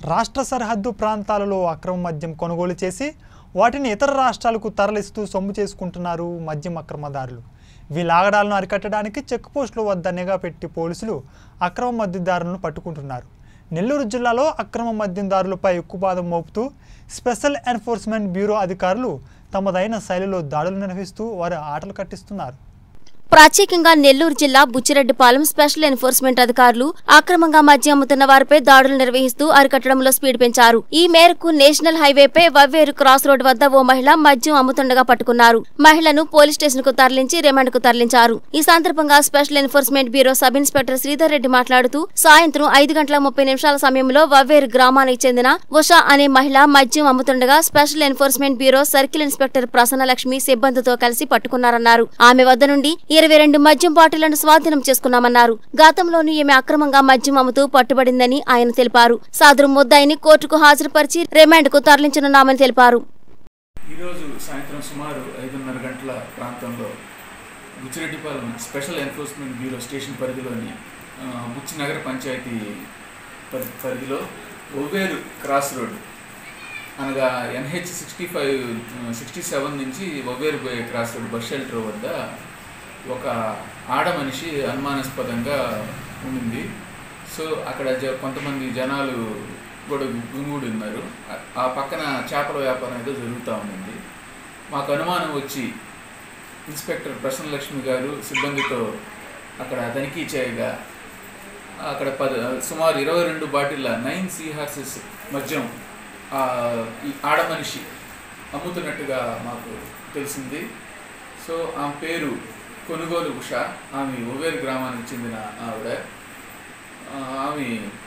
రాష్ట్ర సరిహద్దు ప్రాంతాలలో అక్రమ మద్యం కొనుగోలు చేసి వాటిని ఇతర రాష్ట్రాలకు తరలిస్తూ సొమ్ము చేసుకుంటున్నారు మద్యం అక్రమదారులు వీళ్ళ ఆగడాలను అరికట్టడానికి చెక్ పోస్టుల వద్ద నిఘా పెట్టి పోలీసులు అక్రమ మద్యదారులను పట్టుకుంటున్నారు నెల్లూరు జిల్లాలో అక్రమ మద్యందారులపై ఉక్కుపాదం మోపుతూ స్పెషల్ ఎన్ఫోర్స్మెంట్ బ్యూరో అధికారులు తమదైన శైలిలో దాడులు నిర్వహిస్తూ వారి ఆటలు కట్టిస్తున్నారు ప్రత్యేకంగా నెల్లూరు జిల్లా బుచ్చిరెడ్డిపాలెం స్పెషల్ ఎన్ఫోర్స్మెంట్ అధికారులు అక్రమంగా మద్యం అమ్ముతున్న వారిపై దాడులు నిర్వహిస్తూ అరికట్టడంలో స్పీడ్ పెంచారు ఈ మేరకు నేషనల్ హైవేపై వవ్వేరు క్రాస్ రోడ్ వద్ద ఓ మహిళ మద్యం అమ్ముతుండగా పట్టుకున్నారు మహిళను పోలీస్ స్టేషన్ కు తరలించి రిమాండ్ కు తరలించారు ఈ సందర్భంగా special enforcement bureau sub inspector Sridhar Reddy మాట్లాడుతూ సాయంత్రం ఐదు గంటల ముప్పై నిమిషాల సమయంలో వవ్వేరు గ్రామానికి చెందిన ఉషా అనే మహిళ మద్యం అమ్ముతుండగా special enforcement bureau circle inspector Prasannalakshmi సిబ్బందితో కలిసి పట్టుకున్నారన్నారు ఆమె వద్ద నుండి ఇరవై రెండు మద్యం బాటిళ్లను స్వాధీనం చేసుకున్నామన్నారు గతంలోనూ ఈమె అక్రమంగా మద్యం అమ్ముతూ పట్టుబడిందని ఆయన తెలిపారు సాదరు ముద్దాయిని కోర్టుకు హాజరుపరిచి రిమాండ్ కు తరలించనున్నామని తెలిపారు ఈరోజు సాయంత్రం సుమారు ఐదున్నర గంటల ప్రాంతంలో Buchireddypalem special enforcement bureau station పరిధిలోని ఆ, బుచ్చి నగర పంచాయతీ పరి పరిధిలో ఒవ్వేరు క్రాస్ రోడ్ అనగా NH sixty five sixty seven నుంచి ఒవ్వేరు పోయే క్రాస్ రోడ్ బస్ షెల్టర్ వద్ద ఒక ఆడ మనిషి అనుమానాస్పదంగా ఉండింది సో అక్కడ జ కొంతమంది జనాలు కూడా గుమిగూడి ఉన్నారు ఆ- ఆ పక్కన చేపల వ్యాపారం ఏదో జరుగుతూ ఉండింది మాకు అనుమానం వచ్చి ఇన్స్పెక్టర్ ప్రసన్నలక్ష్మి గారు సిబ్బందితో అక్కడ తనిఖీ చేయగా అక్కడ పద సుమారు ఇరవై రెండు బాటిళ్ళ నైన్ సీ హార్సెస్ మద్యం ఆ, ఈ ఆడ మనిషి అమ్ముతున్నట్టుగా మాకు తెలిసింది సో ఆమె పేరు కొనుగోలు ఉష ఆమె ఒవేరు గ్రామానికి చెందిన ఆవిడ ఆ, ఆమె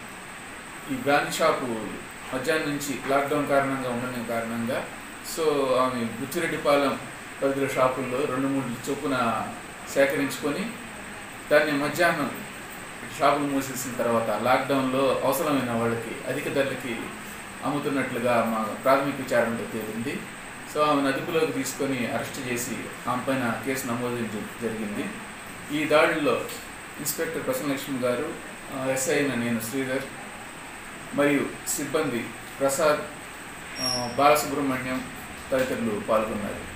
ఈ బ్రాంచ్ షాపు మధ్యాహ్నం నుంచి లాక్డౌన్ కారణంగా ఉండడం కారణంగా సో ఆమె బుచ్చిరెడ్డిపాలెం పరిధిలో షాపుల్లో రెండు మూడు చొప్పున సేకరించుకొని దాన్ని మధ్యాహ్నం షాపులు మూసేసిన తర్వాత లాక్డౌన్లో అవసరమైన వాళ్ళకి అధిక ధరలకి అమ్ముతున్నట్లుగా మా ప్రాథమిక విచారణలో తేలింది సో ఆమెను అదుపులోకి తీసుకొని అరెస్ట్ చేసి ఆమె పైన కేసు నమోదు జ- జరిగింది ఈ దాడుల్లో ఇన్స్పెక్టర్ ప్రసన్నలక్ష్మి గారు ఆ, ఎస్ఐ అయిన నేను శ్రీధర్ మరియు సిబ్బంది ప్రసాద్ ఆ, బాలసుబ్రహ్మణ్యం తదితరులు పాల్గొన్నారు